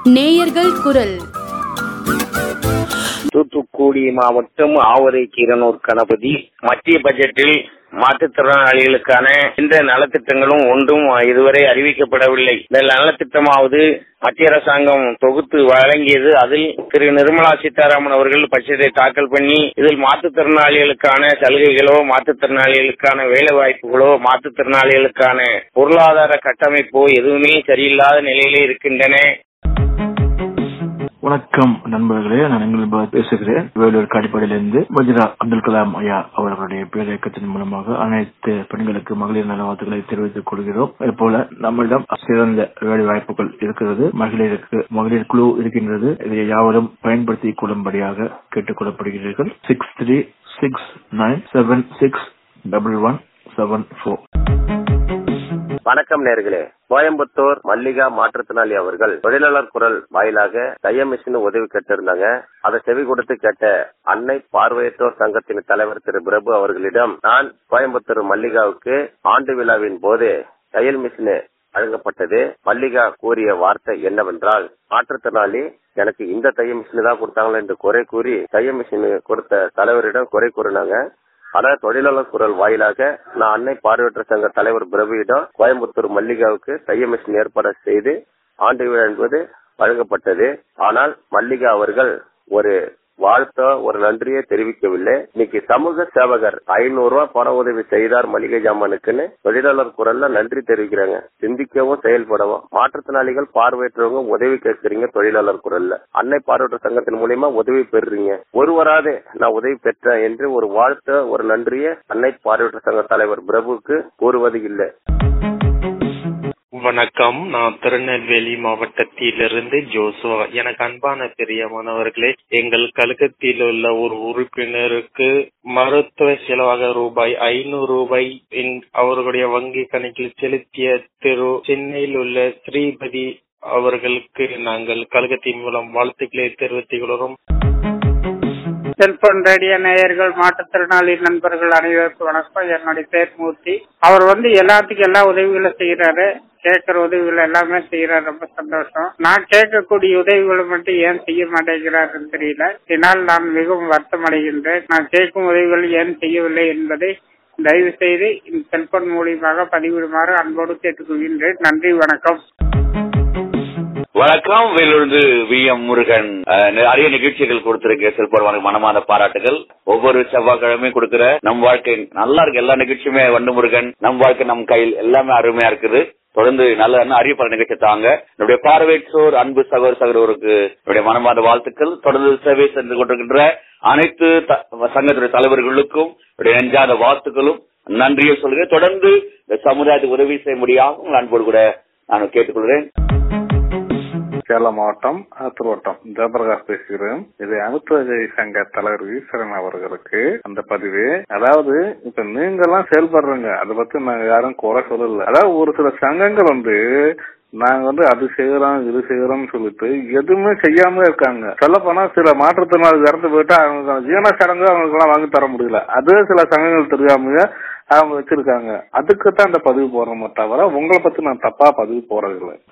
நேயர்கள் குரல் தூத்துக்குடி மாவட்டம் ஆவரை கீரனூர் கணபதி மத்திய பட்ஜெட்டில் மாற்றுத்திறனாளிகளுக்கான எந்த நலத்திட்டங்களும் ஒன்றும் இதுவரை அறிவிக்கப்படவில்லை இந்த நலத்திட்டமாவது மத்திய அரசாங்கம் தொகுத்து வழங்கியது அதில் திரு நிர்மலா சீதாராமன் அவர்கள் பட்ஜெட்டை தாக்கல் பண்ணி இதில் மாற்றுத்திறனாளிகளுக்கான சலுகைகளோ மாற்றுத்திறனாளிகளுக்கான வேலை வாய்ப்புகளோ மாற்றுத்திறனாளிகளுக்கான பொருளாதார கட்டமைப்போ எதுவுமே சரியில்லாத நிலையிலே இருக்கின்றன வணக்கம் நண்பர்களே நான் எங்கள் பேசுகிறேன் வேலூர் காடிப்படையிலிருந்து வஜ்ரா அப்துல் கலாம் ஐயா அவர்களுடைய பேரியக்கத்தின் மூலமாக அனைத்து பெண்களுக்கு மகளிர் நலவாழ்த்துக்களை தெரிவித்துக் கொள்கிறோம் போல நம்மிடம் சிறந்த வேலை வாய்ப்புகள் இருக்கிறது மகளிருக்கு மகளிர் குழு இருக்கின்றது இதை யாவரும் பயன்படுத்திக் கொள்ளும்படியாக கேட்டுக் கொள்ளப்படுகிறீர்கள் six three six nine seven six double one seven four வணக்கம் நேர்களே கோயம்புத்தூர் மல்லிகா மாற்றுத்திறனாளி அவர்கள் தொழிலாளர் குரல் வாயிலாக தைய மிஷின் உதவி கேட்டிருந்தாங்க அதை செவி கொடுத்து கேட்ட அன்னை பார்வையற்றோர் சங்கத்தின் தலைவர் திரு பிரபு அவர்களிடம் நான் கோயம்புத்தூர் மல்லிகாவுக்கு ஆண்டு விழாவின் போது தையல் மிஷின் வழங்கப்பட்டது மல்லிகா கூறிய வார்த்தை என்னவென்றால் மாற்றுத்திறனாளி எனக்கு இந்த தைய மிஷின் தான் கொடுத்தாங்களா என்று குறை கூறி தைய மிஷின் கொடுத்த தலைவரிடம் குறை கூறினாங்க ஆனா தொழிலாளர் குரல் வாயிலாக நான் அன்னை பார்வையற்ற சங்க தலைவர் பிரபுவிடம் கோயம்புத்தூர் மல்லிகாவுக்கு தைய மிஷின் ஏற்பாடு செய்து ஆண்டு விழா என்பது வழங்கப்பட்டது ஆனால் மல்லிகா அவர்கள் ஒரு வாழ்த்தோ ஒரு நன்றியை தெரிவிக்கவில்லை இன்னைக்கு சமூக சேவகர் ஐநூறு ரூபாய் பண உதவி செய்தார் மளிகை ஜாமானுக்குன்னு தொழிலாளர் குரல்ல நன்றி தெரிவிக்கிறாங்க சிந்திக்கவும் செயல்படவும் மாற்றுத்திறனாளிகள் பார்வையற்றவங்க உதவி கேட்கறீங்க தொழிலாளர் குரல்ல அன்னை பார்வையற்ற சங்கத்தின் மூலியமா உதவி பெறுறீங்க ஒருவராது நான் உதவி பெற்றேன் என்று ஒரு வாழ்த்த ஒரு நன்றியை அன்னை பார்வையற்ற சங்க தலைவர் பிரபுக்கு கூறுவது இல்லை வணக்கம் நான் திருநெல்வேலி மாவட்டத்திலிருந்து ஜோசுவா எனக்கு அன்பான பிரியமானவர்களே எங்கள் கழகத்தில் உள்ள ஒரு உறுப்பினருக்கு மருத்துவ செலவாக ரூபாய் ஐநூறு ரூபாய் அவர்களுடைய வங்கி கணக்கில் செலுத்திய திரு சென்னையில் உள்ள ஸ்ரீபதி அவர்களுக்கு நாங்கள் கழகத்தின் மூலம் வாழ்த்துக்களை தெரிவித்துக் கொள்கிறோம் செல்போன் ரேடியோ நேயர்கள் மாற்றுத்திறனாளி நண்பர்கள் அனைவருக்கும் வணக்கம் என்னுடைய பேர் மூர்த்தி அவர் வந்து எல்லாத்துக்கும் எல்லா உதவிகளும் செய்யறாரு கேட்கிற உதவிகள் எல்லாமே செய்யறாரு ரொம்ப சந்தோஷம் நான் கேட்கக்கூடிய உதவிகளை மட்டும் ஏன் செய்ய மாட்டேங்கிறாருன்னு தெரியல இதனால் நான் மிகவும் வருத்தம் அடைகின்றேன் நான் கேட்கும் உதவிகள் ஏன் செய்யவில்லை என்பதை தயவு செய்து இந்த செல்போன் மூலியமாக பதிவிடுமாறு அன்போடு கேட்டுக்கொள்கின்றேன் நன்றி வணக்கம் வணக்கம் வேலூர்ந்து வி எம் முருகன் நிறைய நிகழ்ச்சிகள் கொடுத்திருக்க செல்போன் மனமாத பாராட்டுகள் ஒவ்வொரு செவ்வாய்க்கிழமையும் கொடுக்கிற நம் வாழ்க்கை நல்லா இருக்கு எல்லா நிகழ்ச்சியுமே வண்டு முருகன் நம் வாழ்க்கை நம் கையில் எல்லாமே அருமையா இருக்குது தொடர்ந்து நல்ல அறிவிப்பாளர் நிகழ்ச்சி தாங்க என்னுடைய பார்வையற்றோர் அன்பு சகோதர சகோதரருக்கு என்னுடைய மனமாத வாழ்த்துக்கள் தொடர்ந்து சேவை சென்று கொண்டிருக்கின்ற அனைத்து சங்கத்துடைய தலைவர்களுக்கும் நெஞ்சாத வாழ்த்துக்களும் நன்றியை சொல்கிறேன் தொடர்ந்து இந்த சமுதாயத்துக்கு உதவி செய்ய முடியாமல் உங்கள் அன்போடு கூட நான் கேட்டுக்கொள்கிறேன் சேலம் மாவட்டம் ஆத்தூர்வட்டம் ஜெயபிரகாஷ் பேசுகிறேன் இது அனுத்துவதை சங்க தலைவர் ஈஸ்வரன் அவர்களுக்கு அந்த பதிவு அதாவது இப்ப நீங்க எல்லாம் செயல்படுறீங்க அதை பத்தி நாங்க யாரும் குறை சொல்லல அதாவது ஒரு சில சங்கங்கள் வந்து நாங்க வந்து அது செய்யறோம் இது செய்யறோம்னு சொல்லிட்டு எதுவுமே செய்யாம இருக்காங்க சொல்ல போனா சில மாற்றுத்திறனாளி இறந்து போயிட்டு அவங்க ஜீவன சடங்கு அவங்களுக்கு எல்லாம் வாங்கி தர முடியல அதே சில சங்கங்கள் தெரியாம அவங்க வச்சிருக்காங்க அதுக்கு தான் அந்த பதிவு போடுறோமோ தவிர உங்களை பத்தி நான் தப்பா பதிவு போறதில்லை